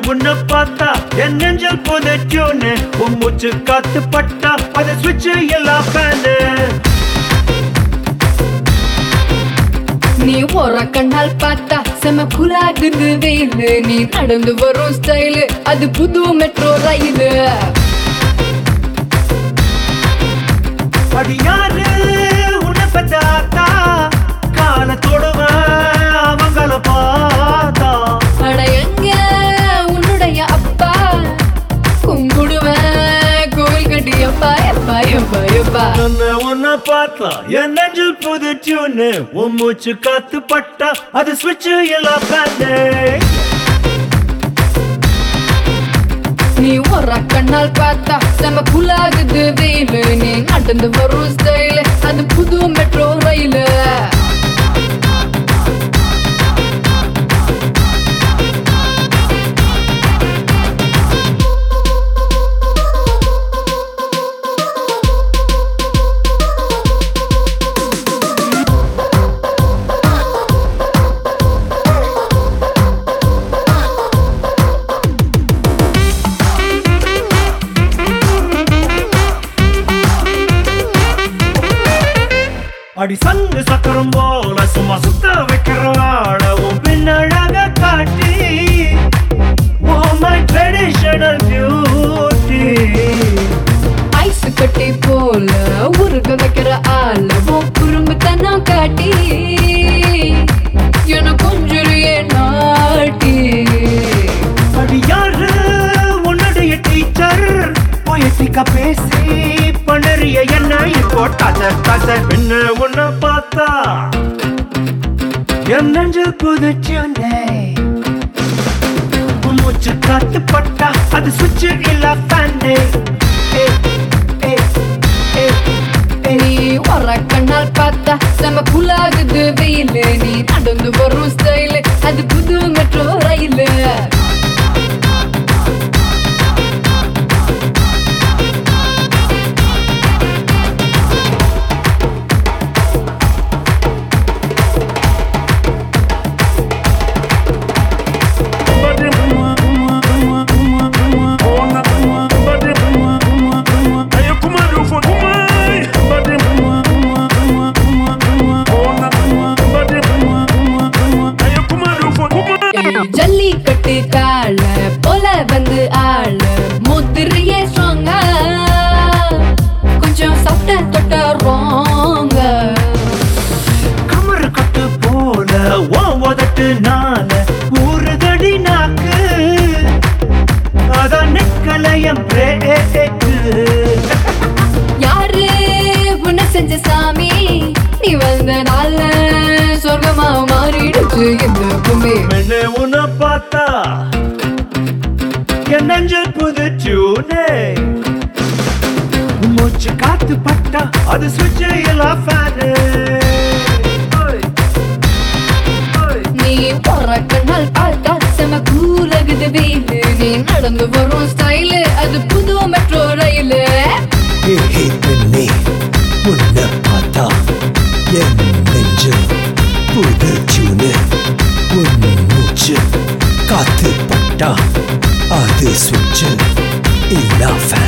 உன்னை பார்த்தா என் நெஞ்சல் புதைச்சோன்னு உன் மூச்சு காத்து பட்டா அதை சுவிட்ச் எல்லாம் ஃபேனு நீ ஒரு கண்ணால் பார்த்தா செம குலாகுது வெயிலு நீ நடந்து வரும் ஸ்டைலு அது புது மெட்ரோ ரயிலு அடி யாரு உன்னை பெற்றாத்தா காலத்தோடுவ அவங்கள பார்த்தா அட எங்க உன்னுடைய அப்பா கும்பிடுவேன் கோவில் கட்டி எப்பா எப்பா எப்பா எப்பா உன்னை உன்னை பார்த்தா என் நெஞ்சில் புதைச்சோன்னு உன் மூச்சு காத்து பட்டா அது சுவிட்ச் எல்லாம் ஃபேனு நீ ஒரு கண்ணால் பார்த்தா செம குலாகுது வெயிலு நீ நடந்து வரும் ஸ்டைலு அது புது மெட்ரோ ரயிலு அடி சங்கு சக்கரம் போல சும்மா சுத்த வைக்கிறவாட உன் பின்னழக காட்டி oh my traditional beauty ice கட்டி போல உருக வைக்கிற ஆள உன் குறும்புத்தனம் காட்டி என கொஞ்சுறியே நாட்டி அடி யாரு உன்னுடைய டீச்சர் பொயட்டிக்கா பேசி பண்ணறிய என்ன இப்போ தச தச என்ன உன்னை பார்த்தா என் நெஞ்சல் புதுச்சுனே உன் மூச்சு காத்து பட்டா அது சுவிட்ச் இல்ல ஃபேனே ஏ ஏ ஏ ஏ நீ ஒரு கண்ணால் பார்த்தா செம குலாகுது வெயிலு நீ நடந்து வரும் ஸ்டைலு அது புது மெட்ரோ ரயிலு ஏய், ஜல்லிக்கட்டு கால போல வந்து ஆள முதிரியே ஸ்ட்ராங்க கொஞ்சம் சாப்பிட்ட தொட்ட ரோங்க கமரு கட்டு போல ஓ உதட்டு நால ஊறுதடி நாக்கு அதான் நிக்கலையம் பிரேக்கு யாரு உன்னை செஞ்ச சாமி நீ வந்த நாள்ல சொர்க்கமா மாறிடுச்சு இந்த பூமி மென்னு உன்னை பார்த்தா என் நெஞ்சல் புதுச்சூனே மூச்சு காத்து பட்டா அது சுவிட்ச் எல்லாம் ஃபேனு நீ போற கண்ணால் பார்த்தா செம கூலகுது வெயிலு நீ நடந்து வரும் ஸ்டைலு அது புது மெட்ரோ ரயிலு பெண்ணே உன்னை பார்த்தா என் நெஞ்சு புது ஜூனு உன் மூச்சு காத்து பட்டா அது சுவிட்சு இல்லா ஃபேன்